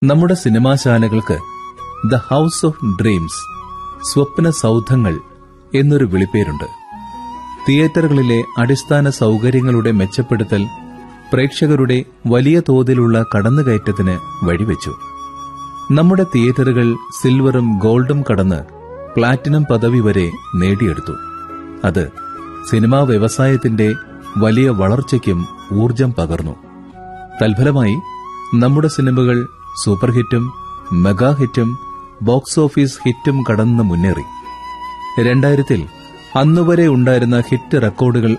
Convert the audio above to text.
നമ്മുടെ സിനിമാശാലകൾക്ക് the house of dreams സ്വപ്ന സൗധങ്ങൾ എന്നൊരു വിളിപ്പേരുണ്ട് തിയേറ്ററുകളിലെ അടിസ്ഥാന സൗകര്യങ്ങളുടെ മെച്ചപ്പെടുത്തൽ പ്രേക്ഷകരുടെ വലിയ തോതിലുള്ള കടന്നുകയറ്റത്തിന് വഴിവെച്ചു നമ്മുടെ തിയേറ്ററുകൾ സിൽവറും ഗോൾഡും കടന്ന് പ്ലാറ്റിനം പദവി വരെ നേടിയെടുത്തു അത് സിനിമാ വ്യവസായത്തിന്റെ വലിയ വളർച്ചയ്ക്കും ഊർജം പകർന്നു തൽഫലമായി നമ്മുടെ സിനിമകൾ സൂപ്പർ ഹിറ്റും മെഗാ ഹിറ്റും ബോക്സ് ഓഫീസ് ഹിറ്റും കടന്ന് മുന്നേറി രണ്ടായിരത്തിൽ അന്നുവരെ ഉണ്ടായിരുന്ന ഹിറ്റ് റെക്കോർഡുകൾ